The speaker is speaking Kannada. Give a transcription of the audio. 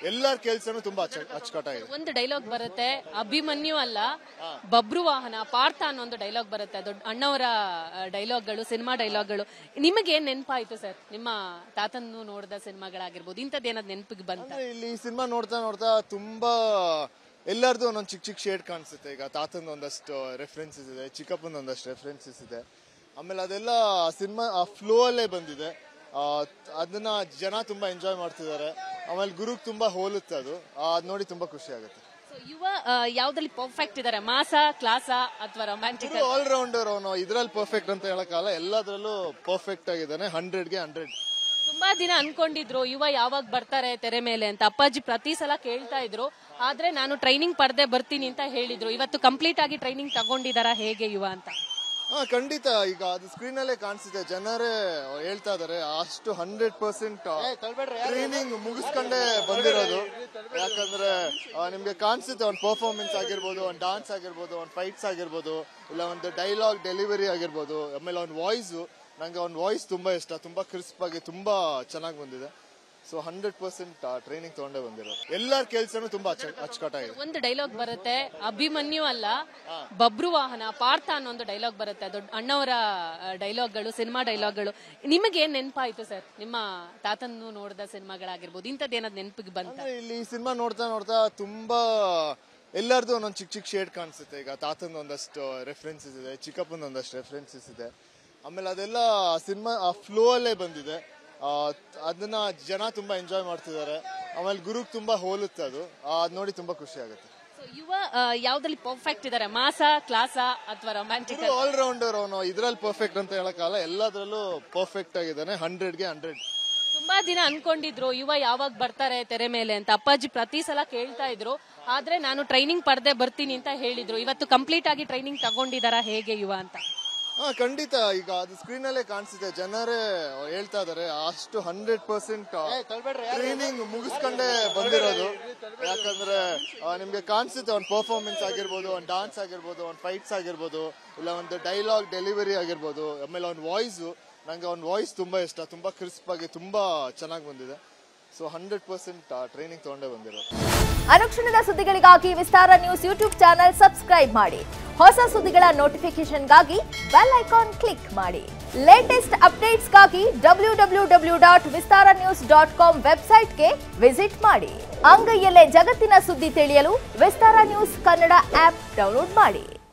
ಎಲ್ಲರ ಕೆಲ್ಸನೂ ತುಂಬಾ ಅಚ್ಚ ಅಚ್ಚುಕಟ್ಟಾಗಿದೆ ಒಂದು ಡೈಲಾಗ್ ಬರುತ್ತೆ ಅಭಿಮನ್ಯು ಅಲ್ಲ ಬಬ್ರು ವಾಹನ ಪಾರ್ಥ ಅನ್ನೋ ಒಂದು ಡೈಲಾಗ್ ಬರುತ್ತೆ ದೊಡ್ಡ ಅಣ್ಣವರ ಡೈಲಾಗ್ಗಳು ಸಿನಿಮಾ ಡೈಲಾಗ್ಗಳು ನಿಮಗೆ ಏನ್ ನೆನಪಾಯ್ತು ಸರ್ ನಿಮ್ಮ ತಾತನ್ನು ನೋಡಿದ ಸಿನಿಮಾಗಳಾಗಿರ್ಬೋದು ಇಂಥದ್ದೇನಾದ್ ನೆನಪಿಗೆ ಬಂತ ಅಂದ್ರೆ ಇಲ್ಲಿ ಈ ಸಿನಿಮಾ ನೋಡ್ತಾ ನೋಡ್ತಾ ತುಂಬಾ ಎಲ್ಲರದು ಒಂದೊಂದು ಚಿಕ್ಕ ಚಿಕ್ಕ ಶೇಡ್ ಕಾಣಿಸುತ್ತೆ ಈಗ ತಾತಂದ ಒಂದಷ್ಟು ರೆಫರೆನ್ಸಸ್ ಇದೆ ಚಿಕ್ಕಪ್ಪನ ಒಂದಷ್ಟು ರೆಫರೆನ್ಸಸ್ ಇದೆ ಆಮೇಲೆ ಅದೆಲ್ಲ ಸಿನಿಮಾ ಆ ಫ್ಲೋ ಅಲ್ಲೇ ಬಂದಿದೆ ಆ, ಅದನ್ನ ಜನ ತುಂಬಾ ಎಂಜಾಯ್ ಮಾಡ್ತಿದ್ದಾರೆ ಆಮೇಲೆ ಗುರುಗ್ ತುಂಬಾ ಹೋಲುತ್ತೆ ಅದು ಆ, ಅದ್ ನೋಡಿ ತುಂಬಾ ಖುಷಿ ಆಗುತ್ತೆ So, ಯುವ ಆ, ಯಾವ್ದ್ರಲ್ಲಿ ಪರ್ಫೆಕ್ಟ್ ಇದಾರೆ ಮಾಸ ಕ್ಲಾಸ ಅಥವಾ ರೊಮ್ಯಾಂಟಿಕ್ ಆಲ್ ರೌಂಡರ್ ಅವನು ಇದ್ರಲ್ಲಿ ಪರ್ಫೆಕ್ಟ್ ಅಂತ ಹೇಳಕ್ಕಾಗಲ್ಲ ಎಲ್ಲದರಲ್ಲೂ ಪರ್ಫೆಕ್ಟ್ ಆಗಿದ್ದಾನೆ ಹಂಡ್ರೆಡ್ಗೆ ಹಂಡ್ರೆಡ್ ತುಂಬಾ ದಿನ ಅನ್ಕೊಂಡಿದ್ರು ಯುವ ಯಾವಾಗ ಬರ್ತಾರೆ ತೆರೆ ಮೇಲೆ ಅಂತ ಅಪ್ಪಾಜಿ ಪ್ರತಿ ಸಲ ಕೇಳ್ತಾ ಇದ್ರು ಆದ್ರೆ ನಾನು ಟ್ರೈನಿಂಗ್ ಪಡೆದೇ ಬರ್ತೀನಿ ಅಂತ ಹೇಳಿದ್ರು ಇವತ್ತು ಕಂಪ್ಲೀಟ್ ಆಗಿ ಟ್ರೈನಿಂಗ್ ತಗೊಂಡಿದಾರ ಹೇಗೆ ಯುವ ಅಂತ ಹಾ ಖಂಡಿತ ಈಗ ಅದು ಸ್ಕ್ರೀನ್ ಅಲ್ಲೇ ಕಾಣಿಸುತ್ತೆ ಜನರೇ ಹೇಳ್ತಾ ಇದಾರೆ ಅಷ್ಟು ಹಂಡ್ರೆಡ್ ಪರ್ಸೆಂಟ್ ಟ್ರೈನಿಂಗ್ ಮುಗಿಸ್ಕೊಂಡೇ ಬಂದಿರೋದು ಯಾಕಂದ್ರೆ ಆ, ನಿಮ್ಗೆ ಕಾಣಿಸುತ್ತೆ ಒಂದು ಪರ್ಫಾರ್ಮೆನ್ಸ್ ಆಗಿರ್ಬೋದು ಒಂದು ಡಾನ್ಸ್ ಆಗಿರ್ಬೋದು ಒಂದು ಫೈಟ್ಸ್ ಆಗಿರ್ಬೋದು ಇಲ್ಲ ಒಂದು ಡೈಲಾಗ್ ಡೆಲಿವರಿ ಆಗಿರ್ಬೋದು ಆಮೇಲೆ ಒಂದು ವಾಯ್ಸ್ ನಂಗೆ ಅವ್ನ ವಾಯ್ಸ್ ತುಂಬಾ ಇಷ್ಟ ತುಂಬಾ ಕ್ರಿಸ್ಪ್ ಆಗಿ ತುಂಬಾ ಚೆನ್ನಾಗಿ ಬಂದಿದೆ ಸೊ ಹಂಡ್ರೆಡ್ ಪರ್ಸೆಂಟ್ ಟ್ರೈನಿಂಗ್ ತಗೊಂಡೇ ಬಂದಿರೋದು ಎಲ್ಲರ ಕೆಲ್ಸನೂ ತುಂಬಾ ಅಚ್ಚ- ಅಚ್ಚುಕಟ್ಟಾಗಿದೆ ಒಂದು ಡೈಲಾಗ್ ಬರುತ್ತೆ ಅಭಿಮನ್ಯು ಅಲ್ಲ ಬಬ್ರು ವಾಹನ ಪಾರ್ಥ ಅನ್ನೋ ಒಂದು ಡೈಲಾಗ್ ಬರುತ್ತೆ ದೊಡ್ಡ ಅಣ್ಣವರ ಡೈಲಾಗ್ಗಳು ಸಿನಿಮಾ ಡೈಲಾಗ್ಗಳು ನಿಮಗೆ ಏನ್ ನೆನಪಾಯ್ತು ಸರ್ ನಿಮ್ಮ ತಾತನ್ನು ನೋಡಿದ ಸಿನಿಮಾಗಳಾಗಿರ್ಬೋದು ಇಂಥದ್ದೇನಾದ್ ನೆನಪಿಗೆ ಬಂತ ಅಂದ್ರೆ ಇಲ್ಲಿ ಈ ಸಿನಿಮಾ ನೋಡ್ತಾ ನೋಡ್ತಾ ತುಂಬಾ ಎಲ್ಲರದು ಒಂದೊಂದು ಚಿಕ್ಕ ಚಿಕ್ಕ ಶೇಡ್ ಕಾಣಿಸುತ್ತೆ ಈಗ ತಾತಂದ ಒಂದಷ್ಟು ರೆಫರೆನ್ಸಸ್ ಇದೆ ಚಿಕ್ಕಪ್ಪನ ಒಂದಷ್ಟು ರೆಫರೆನ್ಸಸ್ ಇದೆ ಆಮೇಲೆ ಅದೆಲ್ಲ ಸಿನಿಮಾ ಆ ಫ್ಲೋ ಅಲ್ಲೇ ಬಂದಿದೆ ಆ, ಅದನ್ನ ಜನ ತುಂಬಾ ಎಂಜಾಯ್ ಮಾಡ್ತಿದ್ದಾರೆ ಆಮೇಲೆ ಗುರುಗ್ ತುಂಬಾ ಹೋಲುತ್ತೆ ಅದು ಆ, ಅದ್ ನೋಡಿ ತುಂಬಾ ಖುಷಿ ಆಗುತ್ತೆ So, ಯುವ ಆ, ಯಾವ್ದ್ರಲ್ಲಿ ಪರ್ಫೆಕ್ಟ್ ಇದಾರೆ ಮಾಸ ಕ್ಲಾಸ ಅಥವಾ ರೊಮ್ಯಾಂಟಿಕ್ ಆಲ್ ರೌಂಡರ್ ಅವನು ಇದ್ರಲ್ಲಿ ಪರ್ಫೆಕ್ಟ್ ಅಂತ ಹೇಳಕ್ಕಾಗಲ್ಲ ಎಲ್ಲದರಲ್ಲೂ ಪರ್ಫೆಕ್ಟ್ ಆಗಿದ್ದಾನೆ ಹಂಡ್ರೆಡ್ಗೆ ಹಂಡ್ರೆಡ್ ತುಂಬಾ ದಿನ ಅನ್ಕೊಂಡಿದ್ರು ಯುವ ಯಾವಾಗ ಬರ್ತಾರೆ ತೆರೆ ಮೇಲೆ ಅಂತ ಅಪ್ಪಾಜಿ ಪ್ರತಿ ಸಲ ಕೇಳ್ತಾ ಇದ್ರು ಆದ್ರೆ ನಾನು ಟ್ರೈನಿಂಗ್ ಪಡೆದೇ ಬರ್ತೀನಿ ಅಂತ ಹೇಳಿದ್ರು ಇವತ್ತು ಕಂಪ್ಲೀಟ್ ಆಗಿ ಟ್ರೈನಿಂಗ್ ತಗೊಂಡಿದಾರ ಹೇಗೆ ಯುವ ಅಂತ ಹಾ ಖಂಡಿತ ಈಗ ಅದು ಸ್ಕ್ರೀನ್ ಅಲ್ಲೇ ಕಾಣಿಸುತ್ತೆ ಜನರೇ ಹೇಳ್ತಾ ಇದಾರೆ ಅಷ್ಟು ಹಂಡ್ರೆಡ್ ಪರ್ಸೆಂಟ್ ಟ್ರೈನಿಂಗ್ ಮುಗಿಸ್ಕೊಂಡೇ ಬಂದಿರೋದು ಯಾಕಂದ್ರೆ ಆ, ನಿಮ್ಗೆ ಕಾಣಿಸುತ್ತೆ ಒಂದು ಪರ್ಫಾರ್ಮೆನ್ಸ್ ಆಗಿರ್ಬೋದು ಒಂದು ಡಾನ್ಸ್ ಆಗಿರ್ಬೋದು ಒಂದು ಫೈಟ್ಸ್ ಆಗಿರ್ಬೋದು ಇಲ್ಲ ಒಂದು ಡೈಲಾಗ್ ಡೆಲಿವರಿ ಆಗಿರ್ಬೋದು ಆಮೇಲೆ ಅವ್ನ ವಾಯ್ಸ್ ನಂಗೆ ಅವ್ನ ವಾಯ್ಸ್ ತುಂಬಾ ಇಷ್ಟ ತುಂಬಾ ಕ್ರಿಸ್ಪ್ ಆಗಿ ತುಂಬಾ ಚೆನ್ನಾಗಿ ಬಂದಿದೆ ಸೊ ಹಂಡ್ರೆಡ್ ಪರ್ಸೆಂಟ್ ಟ್ರೈನಿಂಗ್ ತಗೊಂಡೇ ಬಂದಿರೋದು ಅನುಕ್ಷಣದ ಸುದ್ದಿಗಳಿಗಾಗಿ Vistara news YouTube channel subscribe ಮಾಡಿ ಹೊಸ ಸುದ್ದಿಗಳ ನೋಟಿಫಿಕೇಶನ್ಗಾಗಿ ಬೆಲ್ ಐಕಾನ್ ಕ್ಲಿಕ್ ಮಾಡಿ ಲೇಟೆಸ್ಟ್ ಅಪ್ಡೇಟ್ಸ್ಗಾಗಿ W W W dot Vistara news dot com ವೆಬ್ಸೈಟ್ಗೆ ವಿಸಿಟ್ ಮಾಡಿ ಅಂಗೈಯಲ್ಲೇ ಜಗತ್ತಿನ ಸುದ್ದಿ ತಿಳಿಯಲು Vistara news Kannada app download ಮಾಡಿ